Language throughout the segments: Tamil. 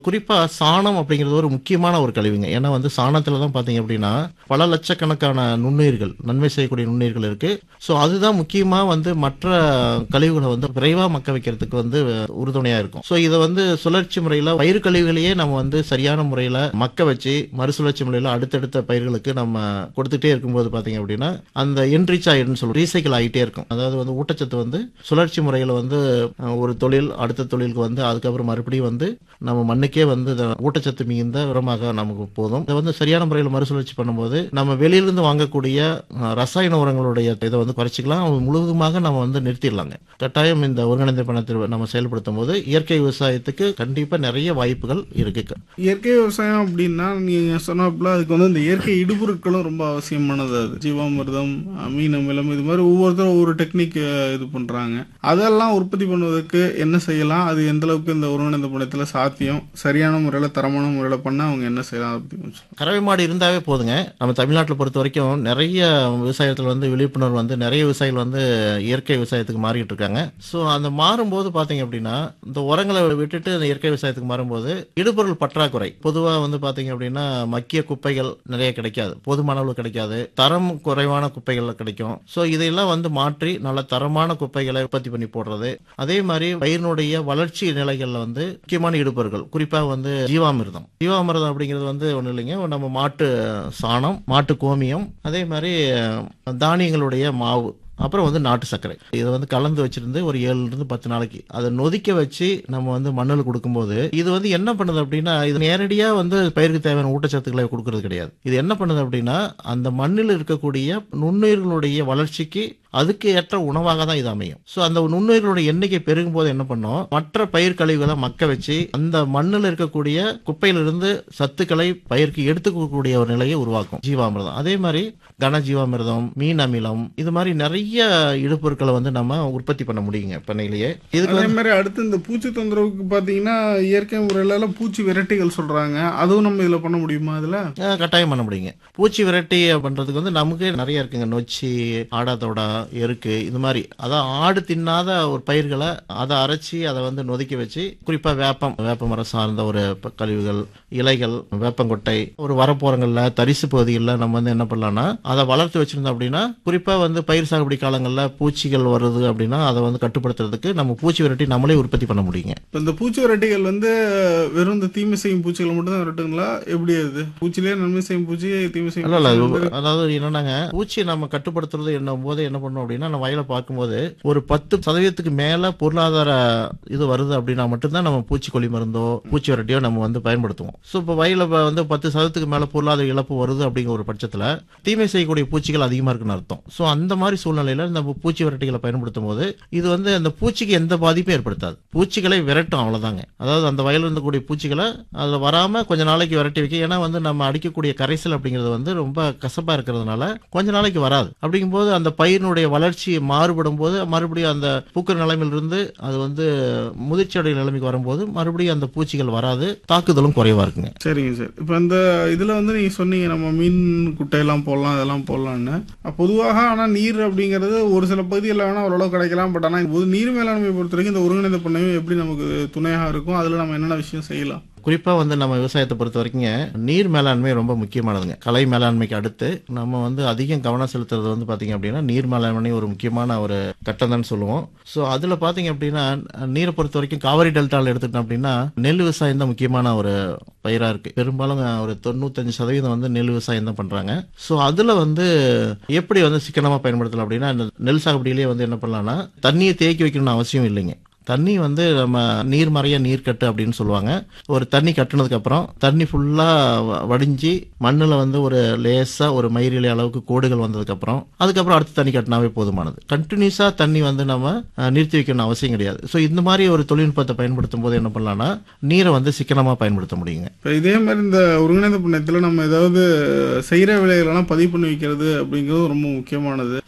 குறிப்பா சாணம் அப்படிங்கிறது ஒரு முக்கியமான ஒரு கழிவுங்க ஏன்னா வந்து சாணத்துல தான் பாத்தீங்க அப்படின்னா பல லட்சக்கணக்கான நுண்ணுயிர்கள் நன்மை செய்யக்கூடிய நுண்ணுயிர்கள் இருக்கு ஸோ அதுதான் முக்கியமா வந்து மற்ற கழிவுகளை வந்து விரைவா மக்க வைக்கிறதுக்கு வந்து உறுதுணையா இருக்கும் ஸோ இதை வந்து சுழற்சி முறையில பயிர் கழிவுகளையே நம்ம வந்து சரியான முறையில மக்க வச்சு மறுசுழற்சி முறையில அடுத்தடுத்த பயிர்களுக்கு நம்ம கொடுத்துட்டே இருக்கும்போது பாத்தீங்க அப்படின்னா அந்த என்ரிச் ஆயிடுன்னு சொல்லுவோம் ரீசைக்கிள் ஆகிட்டே இருக்கும் அதாவது வந்து ஊட்டச்சத்து வந்து சுழற்சி முறையில் வந்து அஹ், ஒரு தொழில் அடுத்த தொழிலுக்கு வந்து அதுக்கப்புறம் மறுபடியும் வந்து நம்ம மண்ணுக்கே வந்து இத ஊட்டச்சத்து மிகுந்த உரமாக நமக்கு போதும் இதை வந்து சரியான முறையில் மறுசுழற்சி பண்ணும்போது நம்ம வெளியிலிருந்து வாங்கக்கூடிய அஹ், ரசாயன உரங்களுடைய இதை வந்து குறைச்சிக்கலாம் அது முழுவதுமாக நம்ம வந்து நிறுத்திடலாங்க கட்டாயம் இந்த ஒருங்கிணைந்த பணத்தை நம்ம செயல்படுத்தும் போது இயற்கை விவசாயத்துக்கு கண்டிப்பா நிறைய வாய்ப்புகள் இருக்கு இயற்கை விவசாயம் அப்படின்னா நீங்க சொன்னாப்புல அதுக்கு வந்து இந்த இயற்கை இடுபொருட்களும் ரொம்ப அவசியமானது அது ஜீவாமிர்தம் அமீன் அமிலம் இது மாதிரி ஒவ்வொருத்தரும் ஒவ்வொரு டெக்னிக் இது பண்றாங்க அதெல்லாம் உற்பத்தி பண்ணுவதற்கு என்ன செய்யலாம் அது எந்த அளவுக்கு இந்த ஒருங்கிணைந்த பணத்துல சாத்தியம் சரியான முறையில தரமான முறையில பண்ணா அவங்க என்ன செய்யலாம் அதை பத்தி கொஞ்சம் கறவை மாடு இருந்தாவே போதுங்க நம்ம தமிழ்நாட்டில் பொறுத்த வரைக்கும் நிறைய விவசாயத்தில் வந்து விழிப்புணர்வு வந்து நிறைய விவசாயிகள் வந்து இயற்கை விவசாயத்துக்கு மாறிட்டு இருக்காங்க ஸோ அந்த மாறும்போது பார்த்தீங்க அப்படின்னா இந்த உரங்களை விட்டுட்டு இந்த இயற்கை விவசாயத்துக்கு மாறும்போது இடுபொருள் பற்றாக்குறை பொதுவாக வந்து பார்த்தீங்க அப்படின்னா மக்கிய குப்பைகள் நிறைய கிடைக்காது போதுமான அளவு கிடைக்காது தரம் குறைவான குப்பைகள் கிடைக்கும் ஸோ இதையெல்லாம் வந்து மாற்றி நல்ல தரமான குப்பைகளை உற்பத்தி பண்ணி போடுறது அதே மாதிரி பயிரினுடைய வளர்ச்சி நிலைகள்ல வந்து முக்கியமான இடுபொருட்கள் குறிப்பாக வந்து ஜீவாமிர்தம் ஜீவாமிர்தம் அப்படிங்கிறது வந்து ஒன்றும் இல்லைங்க நம்ம மாட்டு சாணம் மாட்டு கோமியம் அதே மாதிரி அஹ், தானியங்களுடைய மாவு அப்புறம் வந்து நாட்டு சர்க்கரை இதை வந்து கலந்து வச்சிருந்து ஒரு ஏழுல இருந்து பத்து நாளைக்கு அதை நொதிக்க வச்சு நம்ம வந்து மண்ணில் கொடுக்கும்போது இது வந்து என்ன பண்ணுது அப்படின்னா இது நேரடியா வந்து பயிருக்கு தேவையான ஊட்டச்சத்துக்களை கொடுக்கறது கிடையாது இது என்ன பண்ணுது அப்படின்னா அந்த மண்ணில் இருக்கக்கூடிய நுண்ணுயிர்களுடைய வளர்ச்சிக்கு அதுக்கு ஏற்ற உணவாக தான் இது அமையும் ஸோ அந்த நுண்ணுயிர்களுடைய எண்ணிக்கை பெருகும் போது என்ன பண்ணும் மற்ற பயிர் கழிவுகளை மக்க வச்சு அந்த மண்ணில் இருக்கக்கூடிய குப்பையிலிருந்து சத்துக்களை பயிருக்கு எடுத்துக்கக்கூடிய ஒரு நிலையை உருவாக்கும் ஜீவாமிர்தம் அதே மாதிரி கன ஜீவாமிர்தம் மீன் அமிலம் இது மாதிரி நிறைய இடுபொருட்களை வந்து நம்ம உற்பத்தி பண்ண முடியுங்க பண்ணையிலேயே இதுக்கு அதே மாதிரி அடுத்து இந்த பூச்சி தொந்தரவுக்கு பாத்தீங்கன்னா இயற்கை முறையில எல்லாம் பூச்சி விரட்டிகள் சொல்றாங்க அதுவும் நம்ம இதுல பண்ண முடியுமா அதுல அஹ், கட்டாயம் பண்ண முடியுங்க பூச்சி விரட்டி பண்றதுக்கு வந்து நமக்கு நிறைய இருக்குங்க நொச்சி ஆடாத்தோடா எருக்கு இது மாதிரி அதான் ஆடு தின்னாத ஒரு பயிர்களை அதை அரைச்சி அதை வந்து நொதிக்க வச்சு குறிப்பா வேப்பம் வேப்ப மரம் சார்ந்த ஒரு ப- கழிவுகள் இலைகள் வேப்பங்கொட்டை ஒரு வரப்போறங்கள்ல தரிசு பகுதிகளில் நம்ம வந்து என்ன பண்ணலாம்னா அதை வளர்த்து வச்சிருந்தோம் அப்படின்னா குறிப்பா வந்து பயிர் சாகுபடி காலங்களில் பூச்சிகள் வருது அப்படின்னா அதை வந்து கட்டுப்படுத்துறதுக்கு நம்ம பூச்சி விரட்டி நம்மளே உற்பத்தி பண்ண முடியுங்க இப்ப இந்த பூச்சி விரட்டிகள் வந்து வெறும் இந்த தீமை செய்யும் பூச்சிகளை மட்டும் தான் விரட்டுங்களா எப்படி அது பூச்சிலேயே நன்மை செய்யும் பூச்சி தீமை செய்யும் இல்ல இல்ல பூச்சி அது ரெண்டு அதாவது என்னன்னாங்க பூச்சி நம்ம கட்டுப்படுத்துறது என்னும் போது என்ன பண்ணணும் அப்படின்னா நம்ம வயலை பார்க்கும்போது ஒரு பத்து சதவீதத்துக்கு மேல பொருளாதார இது வருது அப்படின்னா மட்டும்தான் நம்ம பூச்சிக்கொல்லி மருந்தோ பூச்சி விரட்டியோ நம்ம வந்து பயன்படுத்துவோம் ஸோ இப்போ வயல ப- வந்து பத்து சதவீதத்துக்கு மேல பொருளாதார இழப்பு வருது அப்படிங்கிற ஒரு பட்சத்துல தீமை செய்யக்கூடிய பூச்சிகள் அதிகமா இருக்குன்னு அர்த்தம் ஸோ அந்த மாதிரி சூழ்நிலையில இந்த பூச்சி விரட்டிகளை பயன்படுத்தும் போது இது வந்து அந்த பூச்சிக்கு எந்த பாதிப்பும் ஏற்படுத்தாது பூச்சிகளை விரட்டும் அவ்வளவுதாங்க அதாவது அந்த வயலில் இருந்தக்கூடிய பூச்சிகளை அதில் வராம கொஞ்ச நாளைக்கு விரட்டி வைக்க ஏன்னா வந்து நம்ம அடிக்கக்கூடிய கரைசல் அப்படிங்கிறது வந்து ரொம்ப கசப்பா இருக்கிறதுனால கொஞ்ச நாளைக்கு வராது அப்படிங்கும்போது அந்த பயிரினுடைய வளர்ச்சி மாறுபடும் போது மறுபடியும் அந்த பூக்கிற நிலைமையிலிருந்து அது வந்து முதிர்ச்சி அடைய நிலைமைக்கு வரும்போது மறுபடியும் அந்த பூச்சிகள் வராது தாக்குதலும் குறைவா இருக்குங்க சரிங்க சார் இப்போ இந்த இதுல வந்து நீங்க சொன்னீங்க நம்ம மீன் குட்டையெல்லாம் போடலாம் இதெல்லாம் போடலாம்னு அப்ப பொதுவாக ஆனா நீர் அப்படிங்கிறது ஒரு சில பகுதிகளில் வேணா ஓரளவு கிடைக்கலாம் பட் ஆனா பொது நீர் மேலாண்மை பொறுத்த வரைக்கும் இந்த ஒருங்கிணைந்த பண்ணையும் எப்படி நமக்கு துணையாக இருக்கும் அதுல நம்ம என்னென்ன விஷயம் செய்யலாம் குறிப்பா வந்து நம்ம விவசாயத்தை பொறுத்த வரைக்குங்க நீர் மேலாண்மை ரொம்ப முக்கியமானதுங்க கலை மேலாண்மைக்கு அடுத்து நம்ம வந்து அதிகம் கவனம் செலுத்துறது வந்து பாத்தீங்க அப்படின்னா நீர் மேலாண்மை ஒரு முக்கியமான ஒரு கட்டம் தான் சொல்லுவோம் ஸோ அதுல பாத்தீங்க அப்படின்னா நீரை பொறுத்த வரைக்கும் காவிரி டெல்டால எடுத்துட்டோம் அப்படின்னா நெல் விவசாயம் தான் முக்கியமான ஒரு பயிரா இருக்கு பெரும்பாலும் ஒரு தொண்ணூத்தஞ்சு சதவீதம் வந்து நெல் விவசாயம் தான் பண்றாங்க ஸோ அதுல வந்து எப்படி வந்து சிக்கனமா பயன்படுத்தலாம் அப்படின்னா இந்த நெல் சாகுபடியிலேயே வந்து என்ன பண்ணலாம்னா தண்ணியை தேக்கி வைக்கணும்னு அவசியம் இல்லைங்க தண்ணி வந்து நம்ம நீர் மறைய நீர் கட்டு அப்படின்னு சொல்லுவாங்க ஒரு தண்ணி கட்டுனதுக்கு அப்புறம் தண்ணி ஃபுல்லா வ- வடிஞ்சு மண்ணுல வந்து ஒரு லேசா ஒரு மயிரிலை அளவுக்கு கோடுகள் வந்ததுக்கு அப்புறம் அதுக்கப்புறம் அடுத்து தண்ணி கட்டினாவே போதுமானது கண்டினியூஸா தண்ணி வந்து நம்ம அஹ், நிறுத்தி வைக்கணும் அவசியம் கிடையாது ஸோ இந்த மாதிரி ஒரு தொழில்நுட்பத்தை பயன்படுத்தும் போது என்ன பண்ணலாம்னா நீரை வந்து சிக்கனமா பயன்படுத்த முடியுங்க இப்போ இதே மாதிரி இந்த ஒருங்கிணைந்த பண்ணையத்தில் நம்ம ஏதாவது செய்கிற வேலைகளெல்லாம் பதிவு பண்ணி வைக்கிறது அப்படிங்கிறது ரொம்ப முக்கியமானது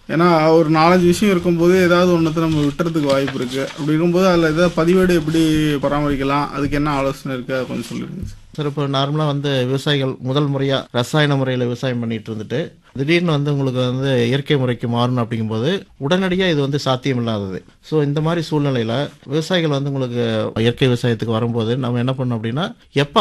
ஏன்னா ஒரு நாலஞ்சு விஷயம் இருக்கும்போது ஏதாவது ஒன்றத்தை நம்ம விட்டுறதுக்கு வாய்ப்பு இருக்குது அப்படி இருக்கும்போது அதில் ஏதாவது பதிவேடு எப்படி பராமரிக்கலாம் அதுக்கு என்ன ஆலோசனை இருக்குது அதை கொஞ்சம் சொல்லிடுங்க சார் சார் இப்போ நார்மலாக வந்து விவசாயிகள் முதல் முறையாக ரசாயன முறையில் விவசாயம் பண்ணிட்டு இருந்துட்டு திடீர்னு வந்து உங்களுக்கு வந்து இயற்கை முறைக்கு மாறணும் அப்படிங்கும்போது உடனடியாக இது வந்து சாத்தியம் இல்லாதது ஸோ இந்த மாதிரி சூழ்நிலையில் விவசாயிகள் வந்து உங்களுக்கு இயற்கை விவசாயத்துக்கு வரும்போது நம்ம என்ன பண்ணோம் அப்படின்னா எப்போ